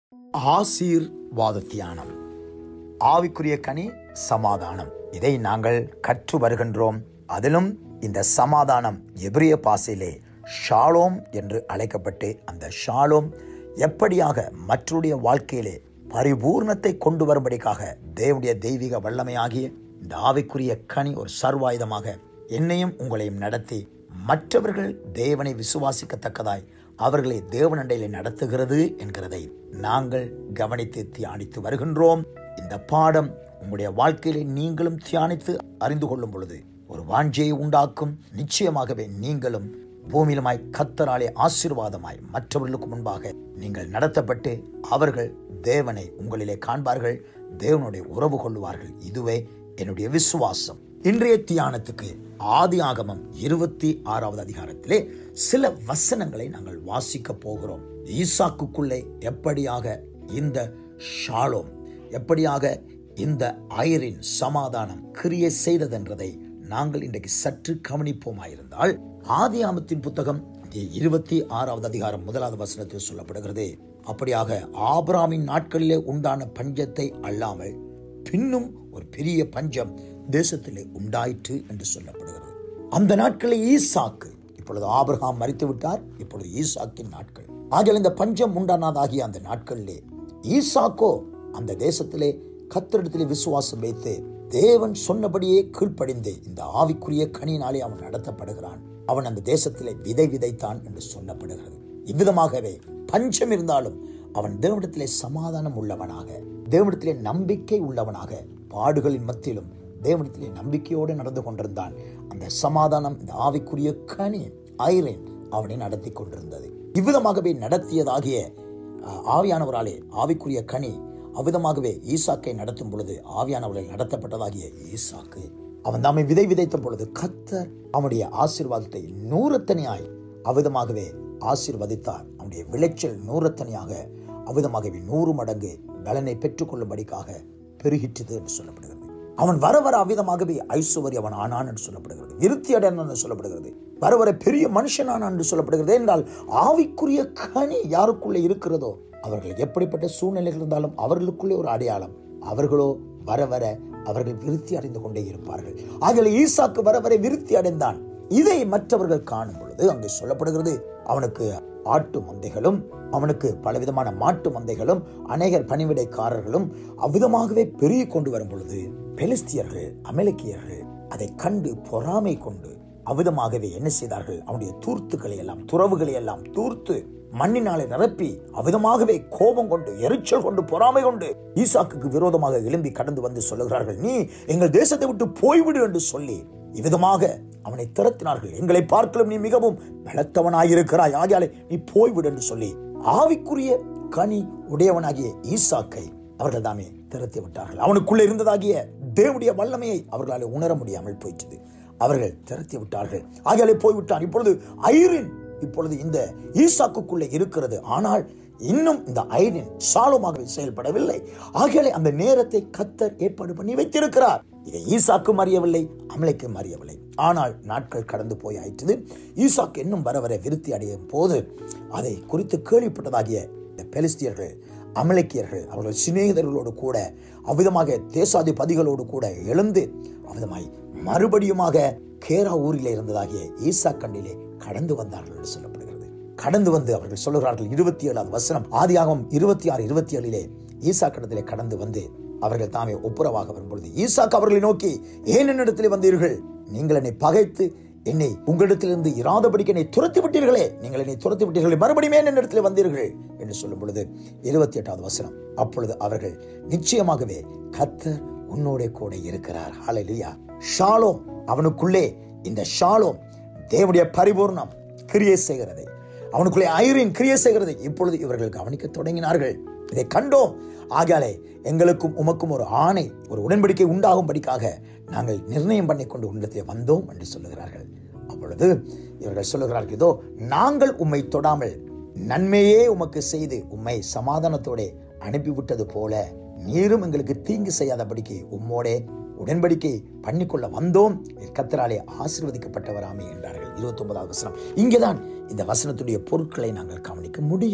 ஆசீர்வாத தியானம் ஆவிக்குரிய கனி சமாதானம் இதை நாங்கள் கற்று வருகின்றோம் அதிலும் இந்த சமாதானம் எபிரிய பாசையிலே ஷாலோம் என்று அழைக்கப்பட்டு அந்த ஷாலோம் எப்படியாக மற்றவருடைய வாழ்க்கையிலே பரிபூர்ணத்தை கொண்டு வரும்படிக்காக தேவனுடைய தெய்வீக வல்லமையாகிய இந்த ஆவிக்குரிய கனி ஒரு சர்வாயுதமாக என்னையும் உங்களையும் நடத்தி மற்றவர்கள் தேவனை விசுவாசிக்கத்தக்கதாய் அவர்களை தேவனண்டையிலே நடத்துகிறது என்கிறதை நாங்கள் கவனித்து தியானித்து வருகின்றோம் இந்த பாடம் உங்களுடைய வாழ்க்கையிலே நீங்களும் தியானித்து அறிந்து கொள்ளும் பொழுது ஒரு வாஞ்சையை உண்டாக்கும் நிச்சயமாகவே நீங்களும் பூமியிலுமாய் கத்தராலே ஆசீர்வாதமாய் மற்றவர்களுக்கு முன்பாக நீங்கள் நடத்தப்பட்டு அவர்கள் தேவனை உங்களிலே காண்பார்கள் தேவனுடைய உறவு கொள்ளுவார்கள் இதுவே என்னுடைய விசுவாசம் இன்றைய தியானத்துக்கு ஆதி ஆகமம் இருபத்தி ஆறாவது அதிகாரத்திலே சில வசனங்களை நாங்கள் வாசிக்க போகிறோம் ஈசாக்குக்குள்ளே எப்படியாக இந்த ஷாலோம் எப்படியாக இந்த அயரின் சமாதானம் கிரியை செய்ததென்றதை நாங்கள் இன்றைக்கு சற்று கவனிப்போமாயிருந்தால் ஆதி ஆமத்தின் புத்தகம் இருபத்தி ஆறாவது அதிகாரம் முதலாவது வசனத்தில் சொல்லப்படுகிறது அப்படியாக ஆபிராமின் நாட்களிலே உண்டான பஞ்சத்தை அல்லாமல் பின்னும் ஒரு பெரிய பஞ்சம் தேசத்திலே உண்டாயிற்று என்று சொல்லப்படுகிறது அந்த நாட்களில் ஈசாக்கு இப்பொழுது ஆபிரகாம் மறித்து விட்டார் இப்பொழுது ஈசாக்கின் நாட்கள் ஆகிய இந்த பஞ்சம் உண்டானதாகிய அந்த நாட்களிலே ஈசாக்கோ அந்த தேசத்திலே கத்திரிடத்திலே விசுவாசம் வைத்து தேவன் சொன்னபடியே கீழ்ப்படிந்து இந்த ஆவிக்குரிய கனியினாலே அவன் நடத்தப்படுகிறான் அவன் அந்த தேசத்திலே விதை விதைத்தான் என்று சொல்லப்படுகிறது இவ்விதமாகவே பஞ்சம் இருந்தாலும் அவன் தேவனிடத்திலே சமாதானம் உள்ளவனாக தேவனிடத்திலே நம்பிக்கை உள்ளவனாக பாடுகளின் மத்தியிலும் தேவனிடத்திலே நம்பிக்கையோடு நடந்து கொண்டிருந்தான் அந்த சமாதானம் இந்த ஆவிக்குரிய கனி ஐரேன் அவனை நடத்தி கொண்டிருந்தது இவ்விதமாகவே நடத்தியதாகிய ஆவியானவராலே ஆவிக்குரிய கனி அவ்விதமாகவே ஈசாக்கை நடத்தும் பொழுது ஆவியானவரால் நடத்தப்பட்டதாகிய ஈசாக்கு அவன் தாமை விதை விதைத்த பொழுது கத்தர் அவனுடைய ஆசீர்வாதத்தை நூறத்தனையாய் அவ்விதமாகவே ஆசீர்வதித்தார் அவனுடைய விளைச்சல் நூறத்தனையாக அவ்விதமாகவே நூறு மடங்கு பலனை பெற்றுக்கொள்ளும்படிக்காக பெருகிற்றது என்று சொல்லப்படுகிறது அவன் வர வர அவ்விதமாகவே ஐஸ்வர்ய அவன் ஆனான் என்று சொல்லப்படுகிறது விருத்தி அடையான் என்று சொல்லப்படுகிறது வர வர பெரிய மனுஷனானான் என்று சொல்லப்படுகிறது என்றால் ஆவிக்குரிய கனி யாருக்குள்ளே இருக்கிறதோ அவர்கள் எப்படிப்பட்ட சூழ்நிலைகள் இருந்தாலும் அவர்களுக்குள்ளே ஒரு அடையாளம் அவர்களோ வர வர அவர்கள் விருத்தி அடைந்து கொண்டே இருப்பார்கள் ஆகிய ஈசாக்கு வர வர விருத்தி அடைந்தான் இதை மற்றவர்கள் காணும் பொழுது அங்கே சொல்லப்படுகிறது அவனுக்கு ஆட்டு மந்தைகளும் அவனுக்கு பலவிதமான மாட்டு மந்தைகளும் அநேகர் பணிவிடைக்காரர்களும் அவ்விதமாகவே பெருகி கொண்டு வரும் பொழுது பெலிஸ்தியர்கள் அமெரிக்கியர்கள் அதை கண்டு பொறாமை கொண்டு அவ்விதமாகவே என்ன செய்தார்கள் அவனுடைய தூர்த்துக்களை எல்லாம் துறவுகளை எல்லாம் தூர்த்து மண்ணினாலே நிரப்பி அவ்விதமாகவே கோபம் கொண்டு எரிச்சல் கொண்டு பொறாமை கொண்டு ஈசாக்குக்கு விரோதமாக எழும்பி கடந்து வந்து சொல்லுகிறார்கள் நீ எங்கள் தேசத்தை விட்டு போய்விடு என்று சொல்லி இவ்விதமாக அவனை திறத்தினார்கள் எங்களை பார்க்கலும் நீ மிகவும் பலத்தவனாயிருக்கிறாய் ஆகியாலே நீ போய்விடு என்று சொல்லி ஆவிக்குரிய கனி உடையவனாகிய ஈசாக்கை அவர்கள் தாமே திறத்தி விட்டார்கள் அவனுக்குள்ளே இருந்ததாகிய தேவனுடைய வல்லமையை அவர்களால் உணர முடியாமல் போயிட்டது அவர்கள் திறத்தி விட்டார்கள் ஆகியாலே போய்விட்டான் இப்பொழுது ஐரின் இப்பொழுது இந்த ஈசாக்குக்குள்ளே இருக்கிறது ஆனால் இன்னும் இந்த ஐரின் சாலமாகவே செயல்படவில்லை ஆகியாலே அந்த நேரத்தை கத்தர் ஏற்பாடு பண்ணி வைத்திருக்கிறார் இதை ஈசாக்கும் அறியவில்லை அமலைக்கும் அறியவில்லை ஆனால் நாட்கள் கடந்து போய் ஆயிற்று ஈசாக்கு இன்னும் வர வர விருத்தி அடையும் போது அதை குறித்து கேள்விப்பட்டதாகிய இந்த பெலிஸ்தியர்கள் அமலக்கியர்கள் அவர்கள் சிநேகிதர்களோடு கூட அவ்விதமாக தேசாதிபதிகளோடு கூட எழுந்து அவ்விதமாய் மறுபடியுமாக கேரா ஊரில் இருந்ததாகிய ஈசா கண்டிலே கடந்து வந்தார்கள் என்று சொல்லப்படுகிறது கடந்து வந்து அவர்கள் சொல்லுகிறார்கள் இருபத்தி ஏழாவது வசனம் ஆதியாகவும் இருபத்தி ஆறு இருபத்தி ஏழிலே ஈசா கடத்திலே கடந்து வந்து அவர்கள் தாமே ஒப்புரவாக வரும்பொழுது ஈசாக்கு அவர்களை நோக்கி ஏன் என்னிடத்தில் வந்தீர்கள் நீங்கள் என்னை பகைத்து என்னை உங்களிடத்திலிருந்து இராதபடிக்கு என்னை துரத்தி விட்டீர்களே நீங்கள் என்னை துரத்தி விட்டீர்களே மறுபடியும் ஏன் என்னிடத்தில் வந்தீர்கள் என்று சொல்லும் பொழுது இருபத்தி எட்டாவது வசனம் அப்பொழுது அவர்கள் நிச்சயமாகவே கத்தர் உன்னோட கூட இருக்கிறார் ஹalleluya ஷாலோம் அவனுக்குள்ளே இந்த ஷாலோம் தேவனுடைய பரிபூர்ணம் கிரியை செய்கிறதை அவனுக்குள்ளே ஐரின் கிரியை செய்கிறதை இப்பொழுது இவர்கள் கவனிக்க தொடங்கினார்கள் இதை கண்டோம் ஆகாலே எங்களுக்கும் உமக்கும் ஒரு ஆணை ஒரு உடன்படிக்கை உண்டாகும்படிக்காக நாங்கள் நிர்ணயம் பண்ணி கொண்டு உன்னிடத்தில் வந்தோம் என்று சொல்லுகிறார்கள் அப்பொழுது இவர்கள் சொல்லுகிறார்கள் இதோ நாங்கள் உம்மை தொடாமல் நன்மையே உமக்கு செய்து உம்மை சமாதானத்தோட அனுப்பிவிட்டது போல நீரும் எங்களுக்கு தீங்கு செய்யாதபடிக்கு உம்மோடே உடன்படிக்கை பண்ணிக்கொள்ள வந்தோம் கத்தராலே ஆசீர்வதிக்கப்பட்டவராமே என்றார்கள் இருபத்தி ஒன்பதாவது வசனம் இங்கேதான் இந்த வசனத்துடைய பொருட்களை நாங்கள் கவனிக்க முடியும்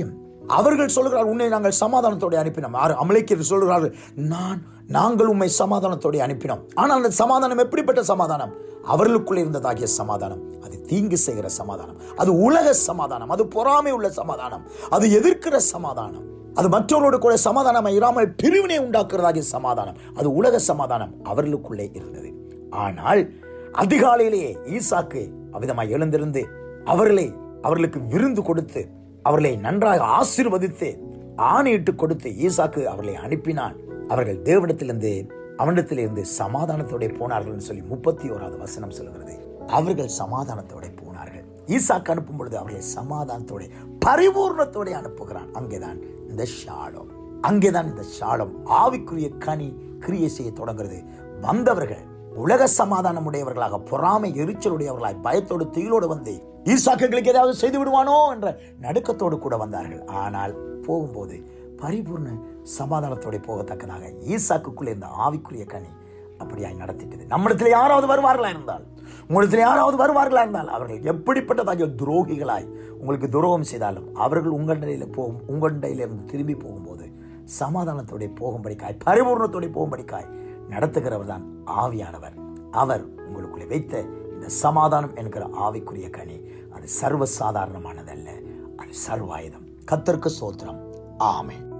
அவர்கள் சொல்கிறார் உன்னை நாங்கள் சமாதானத்தோட அனுப்பினோம் யார் அமலைக்கு சொல்கிறார்கள் நான் நாங்கள் உண்மை சமாதானத்தோட அனுப்பினோம் ஆனால் அந்த சமாதானம் எப்படிப்பட்ட சமாதானம் அவர்களுக்குள்ளே இருந்ததாகிய சமாதானம் அது தீங்கு செய்கிற சமாதானம் அது உலக சமாதானம் அது பொறாமை உள்ள சமாதானம் அது எதிர்க்கிற சமாதானம் அது மற்றவர்களோடு கூட சமாதானம் இராமல் பிரிவினை உண்டாக்குறதாகிய சமாதானம் அது உலக சமாதானம் அவர்களுக்குள்ளே இருந்தது ஆனால் அதிகாலையிலேயே ஈசாக்கு அவ்விதமாய் எழுந்திருந்து அவர்களை அவர்களுக்கு விருந்து கொடுத்து அவர்களை நன்றாக ஆசீர்வதித்து ஆணையிட்டு கொடுத்து ஈசாக்கு அவர்களை அனுப்பினான் அவர்கள் தேவனிடத்திலிருந்து அவனிடத்திலிருந்து சமாதானத்தோட போனார்கள் சொல்லி முப்பத்தி ஓராவது வசனம் சொல்கிறது அவர்கள் சமாதானத்தோட போனார்கள் ஈசாக்கு அனுப்பும் பொழுது அவர்களை சமாதானத்தோட பரிபூர்ணத்தோட அனுப்புகிறான் அங்கேதான் இந்த ஷாலம் அங்கேதான் இந்த ஷாலம் ஆவிக்குரிய கனி கிரியை செய்ய தொடங்குறது வந்தவர்கள் உலக சமாதானம் உடையவர்களாக பொறாமை எரிச்சலுடையவர்களாய் பயத்தோடு தீயோடு வந்து ஈசாக்குகளுக்கு ஏதாவது செய்து விடுவானோ என்ற நடுக்கத்தோடு கூட வந்தார்கள் ஆனால் போகும்போது பரிபூர்ண சமாதானத்தோட போகத்தக்கதாக ஈசாக்குக்குள்ளே இருந்த ஆவிக்குரிய கனி அப்படியாய் நடத்திட்டது நம்மிடத்துல யாராவது வருவார்களா இருந்தால் உங்களிடத்தில் யாராவது வருவார்களா இருந்தால் அவர்கள் எப்படிப்பட்டதாகிய துரோகிகளாய் உங்களுக்கு துரோகம் செய்தாலும் அவர்கள் உங்கள் நிலையில போகும் உங்கள் நிலையிலிருந்து திரும்பி போகும்போது சமாதானத்தோட போகும்படிக்காய் பரிபூர்ணத்தோட போகும்படிக்காய் நடத்துகிறவர் தான் ஆவியானவர் அவர் உங்களுக்குள்ளே வைத்த இந்த சமாதானம் என்கிற ஆவிக்குரிய கனி அது சர்வ சாதாரணமானதல்ல அது சர்வாயுதம் கத்தருக்கு சோத்திரம் ஆமென்